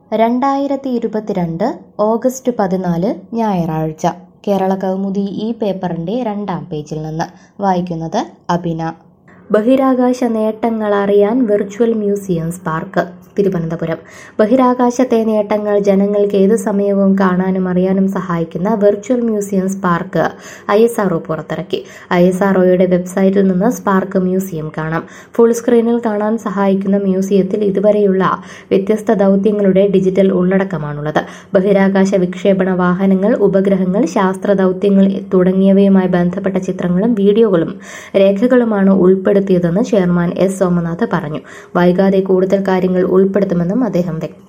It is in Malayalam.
രണ്ടായിരത്തി ഇരുപത്തിരണ്ട് ഓഗസ്റ്റ് പതിനാല് ഞായറാഴ്ച കേരള കൗമുദി ഈ പേപ്പറിൻ്റെ രണ്ടാം പേജിൽ നിന്ന് വായിക്കുന്നത് അബിന ബഹിരാകാശ നേട്ടങ്ങൾ അറിയാൻ വെർച്വൽ മ്യൂസിയം സ്പാർക്ക് തിരുവനന്തപുരം ബഹിരാകാശത്തെ നേട്ടങ്ങൾ ജനങ്ങൾക്ക് ഏതു സമയവും കാണാനും അറിയാനും സഹായിക്കുന്ന virtual museum spark I S R O പുറത്തിറക്കി ഐ എസ് ആർഒയുടെ വെബ്സൈറ്റിൽ നിന്ന് സ്പാർക്ക് മ്യൂസിയം കാണാം ഫുൾ സ്ക്രീനിൽ കാണാൻ സഹായിക്കുന്ന മ്യൂസിയത്തിൽ ഇതുവരെയുള്ള വ്യത്യസ്ത ദൗത്യങ്ങളുടെ ഡിജിറ്റൽ ഉള്ളടക്കമാണുള്ളത് ബഹിരാകാശ വിക്ഷേപണ വാഹനങ്ങൾ ഉപഗ്രഹങ്ങൾ ശാസ്ത്ര ദൗത്യങ്ങൾ തുടങ്ങിയവയുമായി ബന്ധപ്പെട്ട ചിത്രങ്ങളും വീഡിയോകളും രേഖകളുമാണ് ഉൾപ്പെടുത്തിയതെന്ന് ചെയർമാൻ എസ് സോമനാഥ് പറഞ്ഞു വൈകാതെ കൂടുതൽ കാര്യങ്ങൾ ഉൾപ്പെടുത്തുമെന്നും അദ്ദേഹം വ്യക്തം